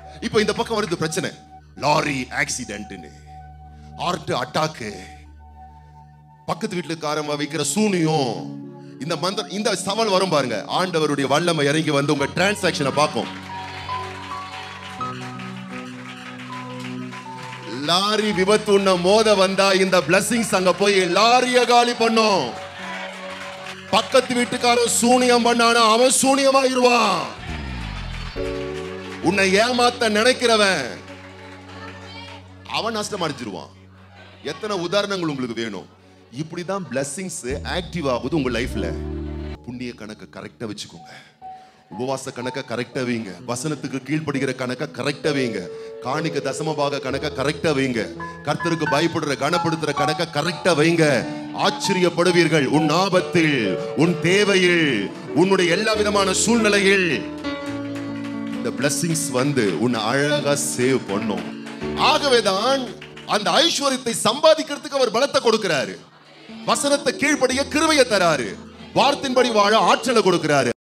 இப்போ இந்த பக்கம் வருது பிரச்சனை லாரி ஆக்சிடென்ட்னு ஹார்ட் அட்டாக்கு பக்கத்து வீட்டுக்காரமா வைக்கிற சூனியம் இந்த மந்திரம் இந்த சவால் வரும் பாருங்க ஆண்டவருடைய வல்லமை இறங்கி வந்து உங்க டிரான்சாக்ஷனை பார்க்கும் லாரி விபத்து உன்ன மோத வந்தா இந்த பிளஸிங்ஸ் அங்க போய் லாரிய காலி பண்ணும் பக்கத்து வீட்டுக்காரன் சூனியம் பண்ணானா அவன் சூனியமாயிருவான் உன்னை ஏமாத்த நினைக்கிறவன் அவன் நஷ்டம் அடைஞ்சிருவான் எத்தனை உதாரணங்கள் உங்களுக்கு வேணும் இப்படிதான் பிளஸ்ஸிங்ஸ் ஆக்டிவ் ஆகுது உங்க லைஃப்ல புண்ணிய கணக்கை கரெக்டா வச்சுக்கோங்க உபவாச கணக்கை கரெக்டா வைங்க வசனத்துக்கு கீழ்ப்படுகிற கணக்கை கரெக்டா வைங்க காணிக்க தசமபாக கணக்கை கரெக்டா வைங்க கர்த்தருக்கு பயப்படுற கனப்படுத்துற கணக்கை கரெக்டா வைங்க ஆச்சரியப்படுவீர்கள் உன் ஆபத்தில் உன் தேவையில் உன்னுடைய எல்லா விதமான சூழ்நிலையில் இந்த blessings வந்து உன்னை அழகா சேவ் பண்ணும் ஆகவேதான் அந்த ஐஸ்வர்யத்தை சம்பாதிக்கிறதுக்கு அவர் பலத்தை கொடுக்கிறாரு வசனத்தை கீழ்ப்படிய கிருபையை தராரு வார்த்தையின்படி வாழ ஆற்றலை கொடுக்கிறாரு